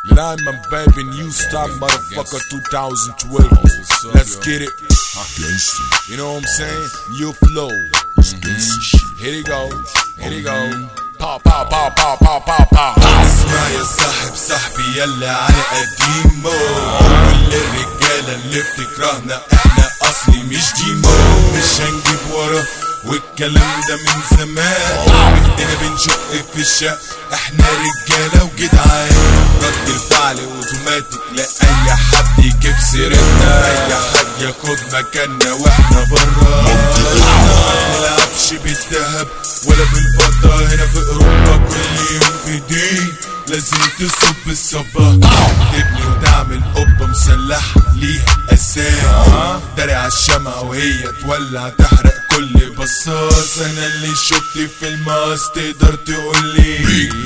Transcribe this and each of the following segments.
Lyman baby, new stock motherfucker 2012. Let's get it. You know what I'm saying? New flow. Here he goes. Here he goes. Pow, pow, pow, pow, pow, pow, pow. اسمع يا صاحب صاحبي يلا على قديمه كل الرجاله اللي بتكرهنا احنا اصلي مش ديمو مش هنجيب ورا والكلام ده من زمان بايدينا بنشق في الشق احنا رجاله وجدعان رد الفعل اوتوماتيك لاي حد يجيب سيرتنا اي حد ياخد مكاننا واحنا برا ما نلعبش بالذهب ولا بالفضة هنا في اوروبا كل يوم في دين لازم تصب الصبا تبني وتعمل قبة مسلحة ليها اساس داري على الشمعة وهي تولع تحرق كل بصاص انا اللي شفت في الماس تقدر تقولي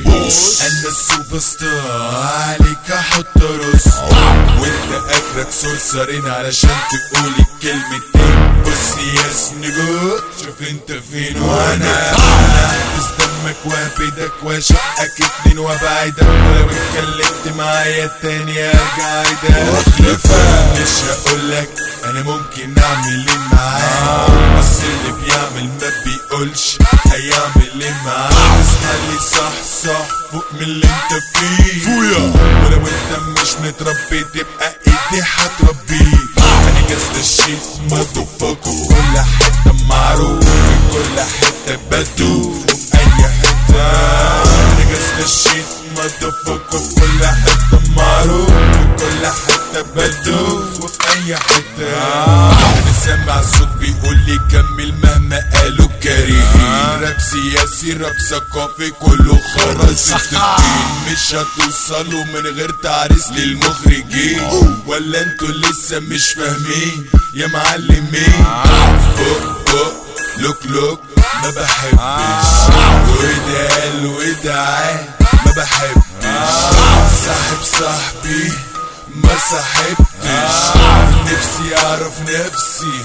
انا السوبر ستار عليك احط رص وانت اخرك سرسرين علشان تقولي كلمتين بص يا سنجو شوف انت فين وانا احبس دمك وهبدك واشقك اتنين وابعدك ولو اتكلمت معايا تاني ارجع عيدك واخلفك مش هقولك انا ممكن اعمل ايه معاك بس اللي بيعمل ما بيقولش هيعمل ايه معاك اصحى لي صح صح فوق من اللي انت فيه فويا ولو انت مش متربي تبقى ايدي هتربيك انا جاست الشيت مضفك في كل حته معروف في كل حته بدوس وفي اي حته انا جاست الشيت مضفك في كل حته معروف في كل حته بدوس وفي اي حته انا سامع الصوت بيقول لي كمل مهما قالوا كارهين راب سياسي راب ثقافي كله خرز الدين مش هتوصلوا من غير تعريس للمخرجين ولا انتوا لسه مش فاهمين يا معلمين فوق فوق لوك لوك ما بحبش وده قال وده عاد ما بحبش صاحب صاحبي ما صاحبتش نفسي اعرف نفسي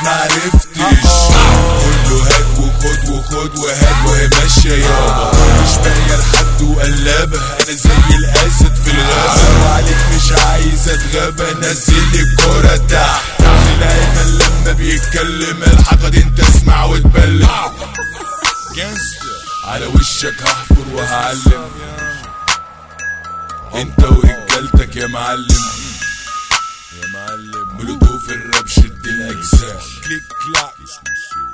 معرفتش كله هات وخد وخد وهات وهي ماشية يابا مش باقية لحد وقلابة انا زي الاسد في الغابة وعليك مش عايز اتغابى نزل لي الكورة تحت دايما لما بيتكلم الحقد انت اسمع وتبلم على وشك هحفر وهعلم انت ورجالتك يا معلم يا معلم بلوتوف الراب شد الاجزاء كليك كلاك